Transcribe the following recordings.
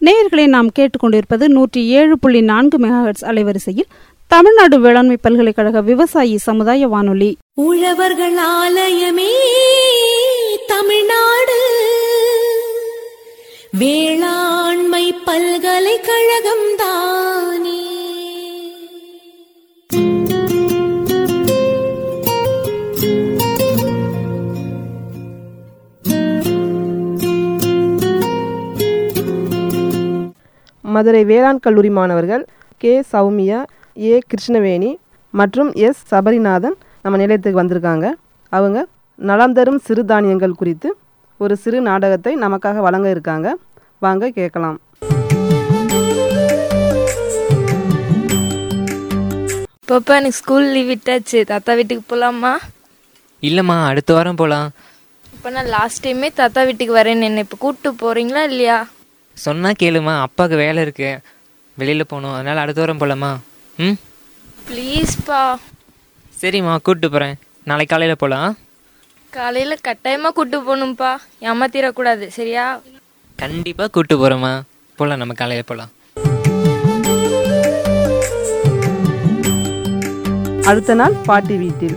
நேயர்களை நாம் கேட்டுக்கொண்டிருப்பது நூற்றி ஏழு புள்ளி நான்கு மெகாஹெட்ஸ் அலைவரிசையில் தமிழ்நாடு வேளாண்மை பல்கலைக்கழக விவசாயி சமுதாய வானொலி உழவர்கள் ஆலயமே தமிழ்நாடு வேளாண்மை பல்கலைக்கழகம் தானே மதுரை வேளாண் கல்லூரி மாணவர்கள் கே சௌமியா ஏ கிருஷ்ணவேணி மற்றும் எஸ் சபரிநாதன் நம்ம நிலையத்துக்கு வந்திருக்காங்க அவங்க நலம் தரும் சிறுதானியங்கள் குறித்து ஒரு சிறு நாடகத்தை நமக்காக வழங்க இருக்காங்க வாங்க கேட்கலாம் பாப்பா எனக்கு ஸ்கூல் லீவ் விட்டாச்சு தாத்தா வீட்டுக்கு போகலாமா இல்லைம்மா அடுத்த வாரம் போகலாம் இப்போ நான் லாஸ்ட் டைமே தாத்தா வீட்டுக்கு வரேன்னு என்ன இப்போ கூப்பிட்டு போகிறீங்களா இல்லையா சொன்னால் கேளுமா அப்பாவுக்கு வேலை இருக்கு வெளியில் போகணும் அதனால் அடுத்த வாரம் போகலாமா ம் ப்ளீஸ்ப்பா சரிம்மா கூப்பிட்டு போகிறேன் நாளைக்கு காலையில் போகலாம் காலையில் கட்டாயமாக கூப்பிட்டு போகணும்ப்பா ஏமாத்திடக்கூடாது சரியா கண்டிப்பாக கூப்பிட்டு போகிறேம்மா போகலாம் நம்ம காலையில் போகலாம் அடுத்த நாள் பாட்டி வீட்டில்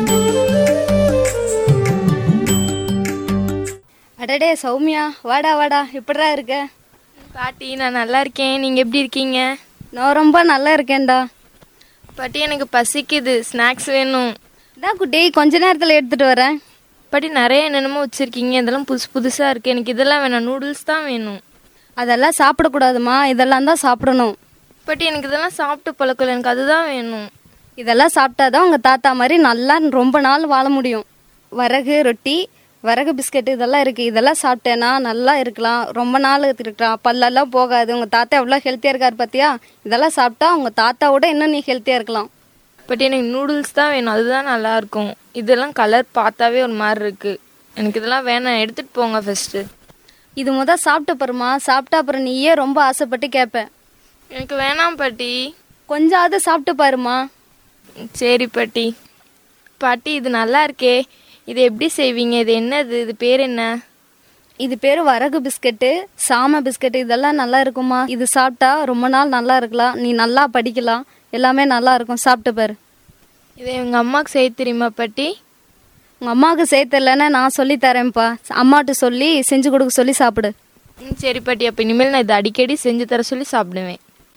அடடே சௌமியா வாடா வாடா எப்படிடா இருக்க பாட்டி நான் நல்லா இருக்கேன் நீங்கள் எப்படி இருக்கீங்க நான் ரொம்ப நல்லா இருக்கேன்டா பாட்டி எனக்கு பசிக்குது ஸ்நாக்ஸ் வேணும் டா குட்டி கொஞ்ச நேரத்தில் எடுத்துட்டு வரேன் பாட்டி நிறைய என்னென்னமோ வச்சுருக்கீங்க இதெல்லாம் புதுசு புதுசாக இருக்குது எனக்கு இதெல்லாம் வேணாம் நூடுல்ஸ் தான் வேணும் அதெல்லாம் சாப்பிடக்கூடாதுமா இதெல்லாம் தான் சாப்பிடணும் பாட்டி எனக்கு இதெல்லாம் சாப்பிட்டு பழக்கம் இல்லை, எனக்கு அதுதான் வேணும் இதெல்லாம் சாப்பிட்டாதான் உங்கள் தாத்தா மாதிரி நல்லா ரொம்ப நாள் வாழ முடியும் வரகு ரொட்டி வரகு பிஸ்கட் இதெல்லாம் இருக்குது இதெல்லாம் சாப்பிட்டேன்னா நல்லா இருக்கலாம் ரொம்ப நாள் இருக்கலாம் பல்லெல்லாம் போகாது உங்கள் தாத்தா எவ்வளோ ஹெல்த்தியாக இருக்கார் பார்த்தியா இதெல்லாம் சாப்பிட்டா உங்கள் தாத்தாவோட இன்னும் நீ ஹெல்த்தியாக இருக்கலாம் பட் எனக்கு நூடுல்ஸ் தான் வேணும் அதுதான் நல்லா இருக்கும் இதெல்லாம் கலர் பார்த்தாவே ஒரு மாதிரி இருக்கு எனக்கு இதெல்லாம் வேணாம் எடுத்துட்டு போங்க ஃபர்ஸ்ட் இது முத சாப்பிட்ட பாருமா சாப்பிட்டா அப்புறம் நீயே ரொம்ப ஆசைப்பட்டு கேட்ப எனக்கு வேணாம் பாட்டி கொஞ்சாவது சாப்பிட்டு பாருமா சரி பாட்டி பாட்டி இது நல்லா இருக்கே இது எப்படி செய்வீங்க இது என்னது இது பேர் என்ன இது பேர் வரகு பிஸ்கட்டு சாம பிஸ்கட்டு இதெல்லாம் நல்லா இருக்குமா இது சாப்பிட்டா ரொம்ப நாள் நல்லா இருக்கலாம் நீ நல்லா படிக்கலாம் எல்லாமே நல்லா இருக்கும் சாப்பிட்டு பாரு இதை எங்கள் அம்மாவுக்கு செய்ய தெரியுமா பாட்டி உங்கள் அம்மாவுக்கு சேர்த்து இல்லைன்னா நான் சொல்லி தரேன்ப்பா அம்மாட்ட சொல்லி செஞ்சு கொடுக்க சொல்லி சாப்பிடு ம் சரி பாட்டி அப்போ இனிமேல் நான் இதை அடிக்கடி செஞ்சு தர சொல்லி சாப்பிடுவேன்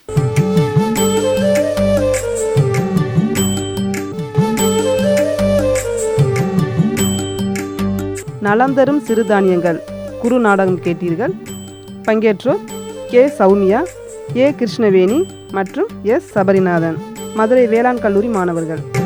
நலம் தரும் சிறுதானியங்கள் குறு நாடகம் கேட்டீர்கள் பங்கேற்றோர் கே சௌமியா ஏ கிருஷ்ணவேணி மற்றும் எஸ் சபரிநாதன் மதுரை வேளாண் கல்லூரி மாணவர்கள்